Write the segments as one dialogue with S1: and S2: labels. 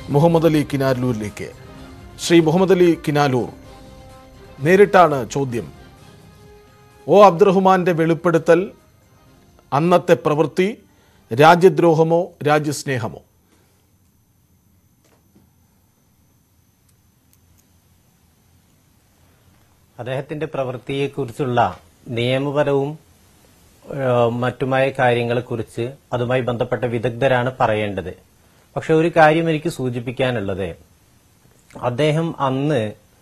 S1: മുഹമ്മദ് അലി കിനാലൂരിലേക്ക് ശ്രീ മുഹമ്മദ് അലി കിനാലൂർ നേരിട്ടാണ് ചോദ്യം ഒ അബ്ദുറഹ്മാന്റെ വെളിപ്പെടുത്തൽ അന്നത്തെ പ്രവൃത്തി രാജ്യദ്രോഹമോ രാജ്യസ്നേഹമോ
S2: അദ്ദേഹത്തിന്റെ പ്രവൃത്തിയെക്കുറിച്ചുള്ള നിയമപരവും ഏഹ്, മറ്റുമായ കാര്യങ്ങളെക്കുറിച്ച് അതുമായി ബന്ധപ്പെട്ട വിദഗ്ധരാണ് പറയേണ്ടത് പക്ഷെ ഒരു കാര്യം എനിക്ക് സൂചിപ്പിക്കാനുള്ളത് അദ്ദേഹം അന്ന്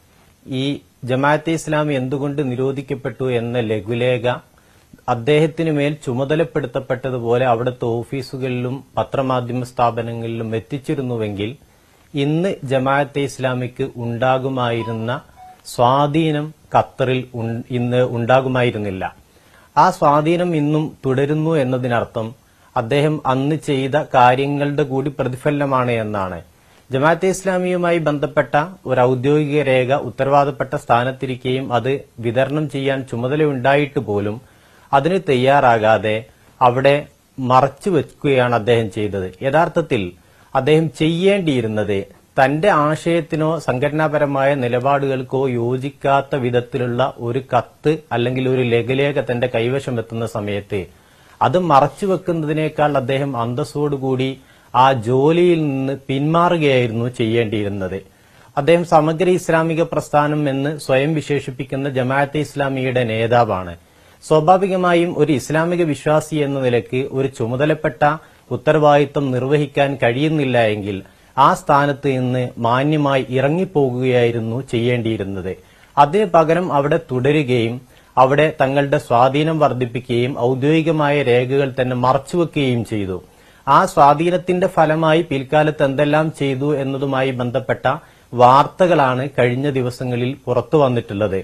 S2: ഈ ജമാഅത്തെ ഇസ്ലാമി എന്തുകൊണ്ട് നിരോധിക്കപ്പെട്ടു എന്ന ലഘുലേഖ അദ്ദേഹത്തിന് മേൽ ചുമതലപ്പെടുത്തപ്പെട്ടതുപോലെ അവിടുത്തെ ഓഫീസുകളിലും പത്രമാധ്യമ സ്ഥാപനങ്ങളിലും എത്തിച്ചിരുന്നുവെങ്കിൽ ഇന്ന് ജമാഅത്തെ ഇസ്ലാമിക്ക് ഉണ്ടാകുമായിരുന്ന സ്വാധീനം ഖത്തറിൽ ഉൺ- ഇന്ന് ഉണ്ടാകുമായിരുന്നില്ല ആ സ്വാധീനം ഇന്നും തുടരുന്നു എന്നതിനർത്ഥം അദ്ദേഹം അന്ന് ചെയ്ത കാര്യങ്ങളുടെ കൂടി പ്രതിഫലനമാണ് എന്നാണ് ജമാഅത്തെ ഇസ്ലാമിയുമായി ബന്ധപ്പെട്ട ഒരു ഔദ്യോഗിക രേഖ ഉത്തരവാദപ്പെട്ട സ്ഥാനത്തിരിക്കുകയും അത് വിതരണം ചെയ്യാൻ ചുമതലയുണ്ടായിട്ട് പോലും അതിന് തയ്യാറാകാതെ അവിടെ മറച്ചു വെക്കുകയാണ് അദ്ദേഹം ചെയ്തത് യഥാർത്ഥത്തിൽ അദ്ദേഹം ചെയ്യേണ്ടിയിരുന്നത് തന്റെ ആശയത്തിനോ സംഘടനാപരമായ നിലപാടുകൾക്കോ യോജിക്കാത്ത വിധത്തിലുള്ള ഒരു കത്ത് അല്ലെങ്കിൽ ഒരു ലഘുലേഖ തന്റെ കൈവശം എത്തുന്ന സമയത്ത് അത് മറച്ചു വെക്കുന്നതിനേക്കാൾ അദ്ദേഹം അന്തസ്സോടുകൂടി ആ ജോലിയിൽ നിന്ന് പിന്മാറുകയായിരുന്നു ചെയ്യേണ്ടിയിരുന്നത് അദ്ദേഹം സമഗ്ര ഇസ്ലാമിക പ്രസ്ഥാനം എന്ന് സ്വയം വിശേഷിപ്പിക്കുന്ന ജമാഅത്തെ ഇസ്ലാമിയുടെ നേതാവാണ് സ്വാഭാവികമായും ഒരു ഇസ്ലാമിക വിശ്വാസി എന്ന നിലയ്ക്ക് ഒരു ചുമതലപ്പെട്ട ഉത്തരവാദിത്വം നിർവഹിക്കാൻ കഴിയുന്നില്ല എങ്കിൽ ആ സ്ഥാനത്ത് നിന്ന് മാന്യമായി ഇറങ്ങിപ്പോകുകയായിരുന്നു ചെയ്യേണ്ടിയിരുന്നത് അതിന് പകരം അവിടെ തുടരുകയും അവിടെ തങ്ങളുടെ സ്വാധീനം വർദ്ധിപ്പിക്കുകയും ഔദ്യോഗികമായ രേഖകൾ തന്നെ മറച്ചുവെക്കുകയും ചെയ്തു ആ സ്വാധീനത്തിന്റെ ഫലമായി പിൽക്കാലത്ത് എന്തെല്ലാം ചെയ്തു എന്നതുമായി ബന്ധപ്പെട്ട വാർത്തകളാണ് കഴിഞ്ഞ ദിവസങ്ങളിൽ പുറത്തു വന്നിട്ടുള്ളത്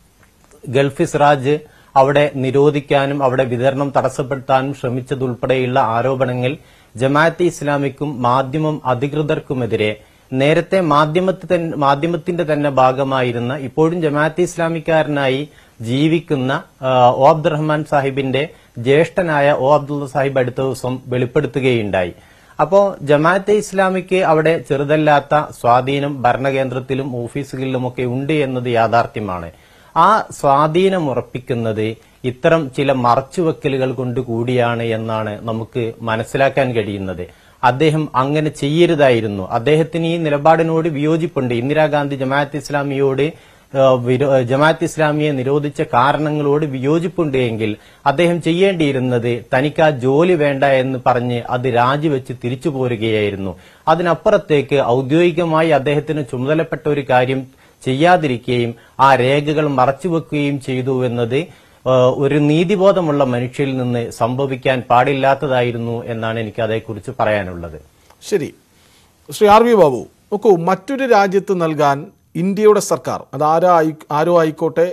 S2: ഗൾഫ് ഇസ്രാജ് അവിടെ നിരോധിക്കാനും അവിടെ വിതരണം തടസ്സപ്പെടുത്താനും ശ്രമിച്ചതുൾപ്പെടെയുള്ള ആരോപണങ്ങൾ ജമാഅത്തെ ഇസ്ലാമിക്കും മാധ്യമം അധികൃതർക്കുമെതിരെ നേരത്തെ മാധ്യമത്തി തൻ- മാധ്യമത്തിന്റെ തന്നെ ഭാഗമായിരുന്ന ഇപ്പോഴും ജമാഅത്തെ ഇസ്ലാമിക്കാരനായി ജീവിക്കുന്ന ആ, ഒ അബ്ദുറഹ്മാൻ സാഹിബിന്റെ ജ്യേഷ്ഠനായ ഒ അബ്ദുള്ള സാഹിബ് അടുത്ത ദിവസം വെളിപ്പെടുത്തുകയുണ്ടായി അപ്പോ ജമാഅത്തെ ഇസ്ലാമിക്ക് അവിടെ ചെറുതല്ലാത്ത സ്വാധീനം ഭരണകേന്ദ്രത്തിലും ഓഫീസുകളിലുമൊക്കെ ഉണ്ട് എന്നത് യാഥാർത്ഥ്യമാണ് ആ സ്വാധീനം ഉറപ്പിക്കുന്നത് ഇത്തരം ചില മറച്ചുവെക്കലുകൾ കൊണ്ട് കൂടിയാണ് എന്നാണ് നമുക്ക് മനസ്സിലാക്കാൻ കഴിയുന്നത് അദ്ദേഹം അങ്ങനെ ചെയ്യരുതായിരുന്നു അദ്ദേഹത്തിന് ഈ നിലപാടിനോട് വിയോജിപ്പുണ്ട് ഇന്ദിരാഗാന്ധി ജമാഅത്ത് ഇസ്ലാമിയോട് ഏഹ്, വിരോ- ജമാഅത്ത് ഇസ്ലാമിയെ നിരോധിച്ച കാരണങ്ങളോട് വിയോജിപ്പുണ്ട് എങ്കിൽ അദ്ദേഹം ചെയ്യേണ്ടിയിരുന്നത് തനിക്ക് ആ ജോലി വേണ്ട എന്ന് പറഞ്ഞ് അത് രാജിവെച്ച് തിരിച്ചു പോരുകയായിരുന്നു അതിനപ്പുറത്തേക്ക് ഔദ്യോഗികമായി അദ്ദേഹത്തിന് ചുമതലപ്പെട്ട ഒരു കാര്യം ചെയ്യാതിരിക്കുകയും ആ രേഖകൾ മറച്ചുവെക്കുകയും ചെയ്തു എന്നത് ഏഹ്, ഒരു നീതിബോധമുള്ള മനുഷ്യരിൽ നിന്ന് സംഭവിക്കാൻ പാടില്ലാത്തതായിരുന്നു എന്നാണ് എനിക്ക് അതേക്കുറിച്ച് പറയാനുള്ളത്
S1: ശരി ശ്രീ ആർ വി ബാബു നോക്കൂ മറ്റൊരു രാജ്യത്ത് നൽകാൻ ഇന്ത്യയുടെ സർക്കാർ അത് ആരോ ആയി ആരോ ആയിക്കോട്ടെ